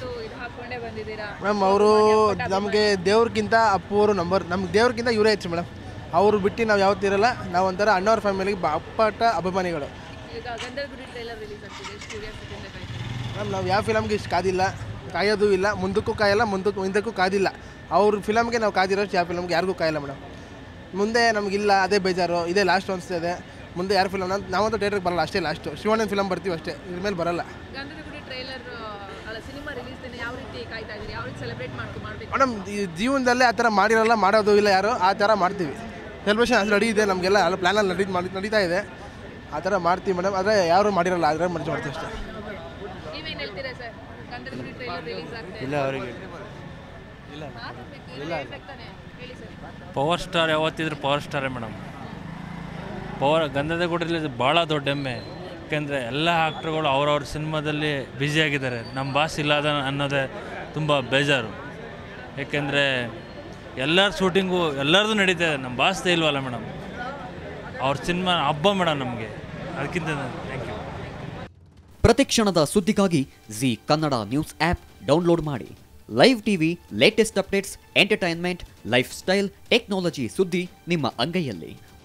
ಅಪ್ಪು ಇದು ಹಾಕೊಂಡೇ ಬಂದಿದ್ದೀರಾ ಮೇಡಮ್ ಅವರು ನಮಗೆ ದೇವ್ರಿಗಿಂತ ಅಪ್ಪು ಅವರು ನಂಬರ್ ನಮ್ಗೆ ದೇವ್ರಿಗಿಂತ ಇವರೇ ಹೆಚ್ಚು ಮೇಡಮ್ ಅವ್ರು ಬಿಟ್ಟು ನಾವು ಯಾವತ್ತಿರಲ್ಲ ನಾವು ಒಂಥರ ಅಣ್ಣವ್ರ ಫ್ಯಾಮಿಲಿಗೆ ಬ ಅಪ್ಪಟ ಅಭಿಮಾನಿಗಳು ಈಗ ಗಂಧದ ಗುಡಿ ಟ್ರೈಲರ್ ರಿಲೀಸ್ ಆಗ್ತಿದೆ ಎಷ್ಟು ಕ್ಯೂರಿಯಾಸಿಟಿಯಿಂದ ಕಾಯ್ತೀರಾ ಮೇಡಮ್ ನಾವು ಯಾವ ಫಿಲಮ್ಗೆ ಇಷ್ಟು ಕಾದಿಲ್ಲ ಕಾಯೋದು ಇಲ್ಲ ಮುಂದಕ್ಕೂ ಕಾಯಲ್ಲ ಮುಂದಕ್ಕೂ ಹಿಂದಕ್ಕೂ ಕಾದಿಲ್ಲ ಅವ್ರ ಫಿಲಮ್ಗೆ ನಾವು ಕಾದಿರೋಷ್ಟು ಯಾವ ಫಿಲಮ್ಗೆ ಯಾರಿಗೂ ಕಾಯಲ್ಲ ಮೇಡಮ್ ಮುಂದೆ ನಮಗಿಲ್ಲ ಅದೇ ಬೇಜಾರು ಇದೇ ಲಾಸ್ಟ್ ಅನಿಸ್ತಿದೆ ಮುಂದೆ ಯಾರು ಫಿಲಮ್ ನಾವಂತೂ ಥಿಯೇಟ್ರಿಗೆ ಬರಲ್ಲ ಅಷ್ಟೇ ಲಾಸ್ಟು ಶಿವಣ್ಣನ ಫಿಲಮ್ ಬರ್ತೀವಿ ಅಷ್ಟೇ ಇದ್ರ ಮೇಲೆ ಬರಲ್ಲ ಗಂಧದ ಗುಡಿ ಟ್ರೈಲರ್ ಅಲ್ಲ ಸಿನಿಮಾ ರಿಲೀಸ್ ದಿನ ಯಾವ ರೀತಿ ಕಾಯ್ತಾ ಇದ್ದೀರಿ ಯಾವ ರೀತಿ ಸೆಲೆಬ್ರೇಟ್ ಮಾಡ್ಕೊ ಮಾಡ್ಬೇಕು ಮೇಡಮ್ ಈ ಜೀವನದಲ್ಲೇ ಆ ಥರ ಮಾಡಿರಲ್ಲ ಮಾಡೋದು ಇಲ್ಲ ಯಾರು ಆ ಥರ ಮಾಡ್ತೀವಿ ಸೆಲೆಬ್ರೇಷನ್ ಅದು ರೆಡಿ ಇದೆ ನಮಗೆಲ್ಲ ಎಲ್ಲ ಪ್ಲ್ಯಾನಲ್ಲಿ ನಡೀ ಮಾಡಿ ನಡೀತಾ ಇದೆ ಆ ಥರ ಮಾಡ್ತೀವಿ ಮೇಡಮ್ ಆದರೆ ಯಾರು ಮಾಡಿರಲ್ಲ ಆದರೆ ಮಾಡ್ತೀವಿ ಮಾಡ್ತೀವಿ ಅಷ್ಟೇ ನೀವೇನು ಹೇಳ್ತೀರಾ ಸರ್ ಗಂಧದ ಗುಡಿ ಟ್ರೈಲರ್ ರಿಲೀಸ್ ಆಗ್ತಿದೆ ಇಲ್ಲ ಅವರಿಗೆ ಮಾತಾಡ್ಬೇಕು ಇಲ್ಲ ಹೇಳ್ಬೇಕು ತಾನೇ ಹೇಳಿ ಸರ್ ಪವರ್ ಸ್ಟಾರ್ ಯಾವತ್ತಿದ್ರು ಪವರ್ ಸ್ಟಾರೇ ಮೇಡಮ್ ಪವರ್ ಗಂಧದ ಗುಡಿಲಿ ಭಾಳ ದೊಡ್ಡ ಹೆಮ್ಮೆ ಯಾಕೆಂದರೆ ಎಲ್ಲ ಆ್ಯಕ್ಟ್ರುಗಳು ಅವ್ರವ್ರ ಸಿನಿಮಾದಲ್ಲಿ ಬ್ಯುಸಿಯಾಗಿದ್ದಾರೆ ನಮ್ಮ ಬಾಸ್ ಇಲ್ಲದ ಅನ್ನೋದೇ ತುಂಬ ಬೇಜಾರು ಏಕೆಂದರೆ ಎಲ್ಲರ ಶೂಟಿಂಗು ಎಲ್ಲರದು ನಡೀತಾ ಇದೆ ನಮ್ಮ ಬಾಸ್ದೇ ಇಲ್ವಲ್ಲ ಮೇಡಮ್ ಅವ್ರ ಸಿನಿಮಾ ಹಬ್ಬ ಮೇಡಮ್ ನಮಗೆ ಅದಕ್ಕಿಂತ ಥ್ಯಾಂಕ್ ಯು ಪ್ರತಿಕ್ಷಣದ ಸುದ್ದಿಗಾಗಿ Zee Kannada news app download ಮಾಡಿ live TV latest updates entertainment lifestyle technology ಸುದ್ದಿ ನಿಮ್ಮ ಅಂಗೈಯಲ್ಲಿ